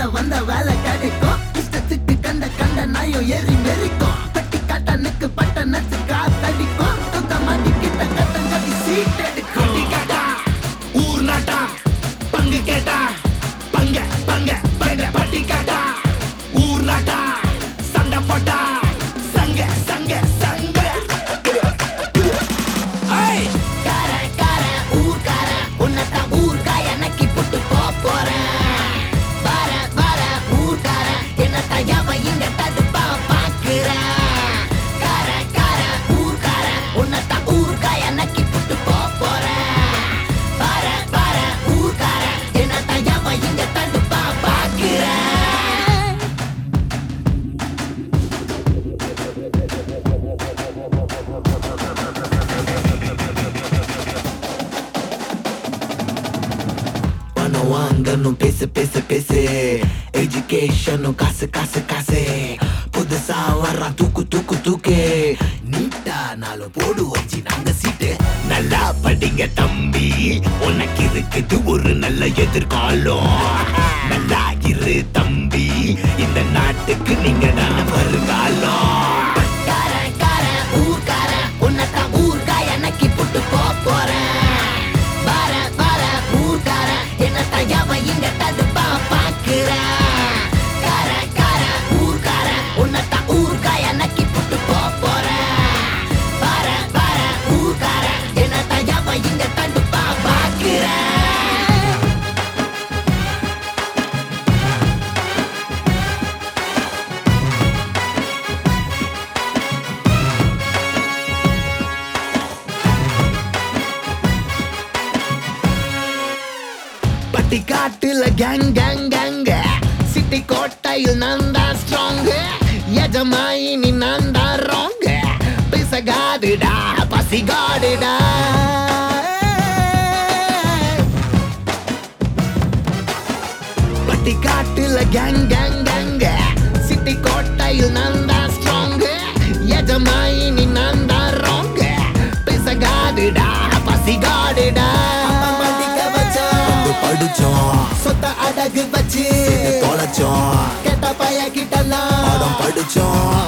வந்த வேலை கிடைக்கும் இஷ்டத்துக்கு கண்ட கண்ட நாயும் ஏறி மெரிக்கும் பட்டி காட்டனுக்கு பட்ட நச்சு காத்தடிக்கும் துத்த மாட்டி கிட்ட கட்டஞ்சொல்லி சீட் எடுக்கும் கேட்டா ஊர் நாட்டா பங்கு கேட்டா பங்க பங்க பங்க பட்டி கேட்டா ஊர் நாட்டா சண்டை போட்டா சங்க சங்க சங்க ஐய் கார கார ஊர்கார உன்னதான் ஊர்காய நக்கி புட்டு போப் போறேன் வர வர ஊர்கார என்னத்தான் எவ இங்க தடுப்பா பாக்குறேன் கார கார ஊர்கார உன்னதான் ஊர்காய நக்கி புட்டு போப் போறேன் வர வர ஊர்கார என்னத்தான் எவ இங்க தடுப்பா பாக்குறேன் பணம் வாங்கணும் பேசு பேசு பேசு எஜுகேஷனும் காசு காசு காசு புதுசா வர்றான் தூக்கு தூக்கு தூக்கு நீட்டா நாளும் போடு வச்சு நாங்க சீட்டு நல்லா படிங்க தம்பி உனக்கு இருக்குது ஒரு நல்ல எதிர்காலம் நல்லா இரு தம்பி இந்த நாட்டுக்கு நீங்க தான் வருங்காலம் கார கார ஊர்கார உன்னதான் ஊர்காய நக்கி புட்டு போப் போறேன் வர வர ஊர்கார என்னத்தான் எவன் இங்க தடுப்பா பாக்குறேன் கார கார ஊர்கார உன்னதான் ஊர்காய நக்கி புட்டு போப் போறேன் வர வர ஊர்கார என்னத்தான் எவன் இங்க தடுப்பா பாக்குறேன் பட்டி காட்டுல கேங் கேங் கேங்க சிட்டி கோட்டையில் நான் தான் ஸ்ட்ராங் எஜமாயினி நான் தான் ராங் பிசகாடுடா பசிகாடுடா பட்டி காட்டுல கேங் கேங் கேங்க சிட்டி கோட்டையில் நான் தான் ஸ்ட்ராங் எஜமாயினி நான் தான் ராங் பிசகாடுடா பசிகாடுடா படிக்க வச்சோம் வந்து படிச்சோம் சொத்த அடகு வச்சு தொலைச்சோம் கெட்ட பைய கிட்டலாம் படம் படிச்சோம்